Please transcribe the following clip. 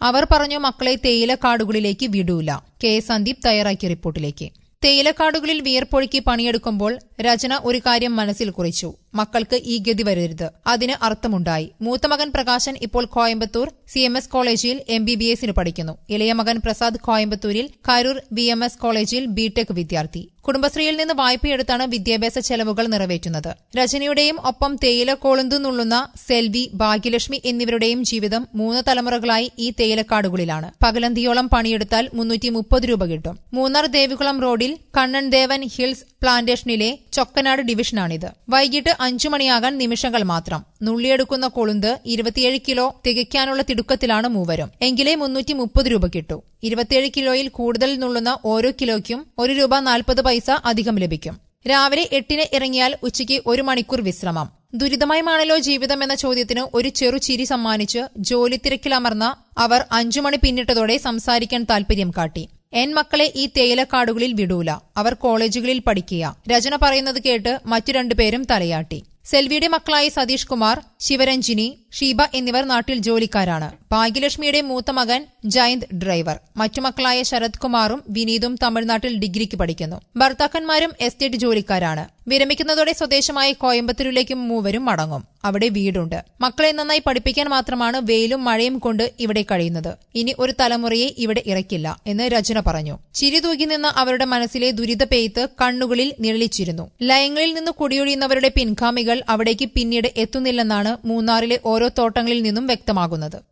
അവർ പറഞ്ഞു മക്കളെ തേയിലക്കാടുകളിലേക്ക് വിടൂല കെ സന്ദീപ് തയ്യാറാക്കിയ റിപ്പോർട്ടിലേക്ക് തേയിലക്കാടുകളിൽ വിയർപ്പൊഴുക്കി പണിയെടുക്കുമ്പോൾ രചന ഒരു കാര്യം മനസ്സിൽ കുറിച്ചു മക്കൾക്ക് ഈ ഗതി വരരുത് അതിന് അർത്ഥമുണ്ടായി മൂത്ത മകൻ പ്രകാശൻ ഇപ്പോൾ കോയമ്പത്തൂർ സി എം എസ് കോളേജിൽ എം ബി ബി എസിന് പഠിക്കുന്നു ഇളയ മകൻ പ്രസാദ് കോയമ്പത്തൂരിൽ കരൂർ വി എം എസ് കോളേജിൽ ബിടെക് വിദ്യാർത്ഥി കുടുംബശ്രീയിൽ നിന്ന് വായ്പയെടുത്താണ് വിദ്യാഭ്യാസ ചെലവുകൾ നിറവേറ്റുന്നത് രചനയുടെയും ഒപ്പം തേയില കൊളുന്തു നുള്ളുന്ന സെൽവി ഭാഗ്യലക്ഷ്മി എന്നിവരുടെയും ജീവിതം മൂന്ന് തലമുറകളായി ഈ തേയിലക്കാടുകളിലാണ് പകലന്തിയോളം പണിയെടുത്താൽ മുന്നൂറ്റി മുപ്പത് രൂപ കിട്ടും മൂന്നാർ ദേവികുളം റോഡിൽ കണ്ണൻ ദേവൻ ഹിൽസ് പ്ലാന്റേഷനിലെ ചൊക്കനാട് ഡിവിഷനാണിത് വൈകിട്ട് അഞ്ചു മണിയാകാൻ നിമിഷങ്ങൾ മാത്രം നുള്ളിയെടുക്കുന്ന കൊളുന്ത് ഇരുപത്തിയേഴ് കിലോ തികയ്ക്കാനുള്ള തിടുക്കത്തിലാണ് മൂവരും എങ്കിലേ മുന്നൂറ്റി മുപ്പത് രൂപ കിട്ടൂ ഇരുപത്തിയേഴ് കിലോയിൽ കൂടുതൽ നുള്ളുന്ന ഓരോ കിലോയ്ക്കും ഒരു രൂപ നാൽപ്പത് പൈസ അധികം ലഭിക്കും രാവിലെ എട്ടിന് ഇറങ്ങിയാൽ ഉച്ചയ്ക്ക് ഒരു മണിക്കൂർ വിശ്രമം ദുരിതമയമാണല്ലോ ജീവിതം എന്ന ചോദ്യത്തിന് ഒരു ചെറു ചിരി സമ്മാനിച്ച് ജോലി തിരക്കിലമർന്ന അവർ അഞ്ചു മണി പിന്നിട്ടതോടെ സംസാരിക്കാൻ താൽപര്യം കാട്ടി എൻ മക്കളെ ഈ തേയിലക്കാടുകളിൽ വിടൂല അവർ കോളേജുകളിൽ പഠിക്കുക രചന പറയുന്നത് കേട്ട് മറ്റു രണ്ടുപേരും തലയാട്ടി സെൽവിയുടെ മക്കളായ സതീഷ് കുമാർ ശിവരഞ്ജിനി ഷീബ എന്നിവർ നാട്ടിൽ ജോലിക്കാരാണ് ഭാഗ്യലക്ഷ്മിയുടെ മൂത്ത മകൻ ജയന്ത് ഡ്രൈവർ മറ്റു മക്കളായ ശരത് കുമാറും വിനീതും തമിഴ്നാട്ടിൽ ഡിഗ്രിക്ക് പഠിക്കുന്നു ഭർത്താക്കന്മാരും എസ്റ്റേറ്റ് ജോലിക്കാരാണ് വിരമിക്കുന്നതോടെ സ്വദേശമായ കോയമ്പത്തൂരിലേക്കും മൂവരും മടങ്ങും അവിടെ വീടുണ്ട് മക്കളെ നന്നായി പഠിപ്പിക്കാൻ മാത്രമാണ് വെയിലും മഴയും കൊണ്ട് ഇവിടെ കഴിയുന്നത് ഇനി ഒരു തലമുറയെ ഇവിടെ ഇറക്കില്ല എന്ന് രചന പറഞ്ഞു ചിരി തൂകി നിന്ന അവരുടെ മനസ്സിലെ ദുരിത പെയ്ത്ത് കണ്ണുകളിൽ നിഴലിച്ചിരുന്നു ലയങ്ങളിൽ നിന്ന് കുടിയൊഴിയുന്നവരുടെ പിൻഗാമികൾ അവിടേക്ക് പിന്നീട് എത്തുന്നില്ലെന്നാണ് മൂന്നാറിലെ ഓരോ തോട്ടങ്ങളിൽ നിന്നും വ്യക്തമാകുന്നത്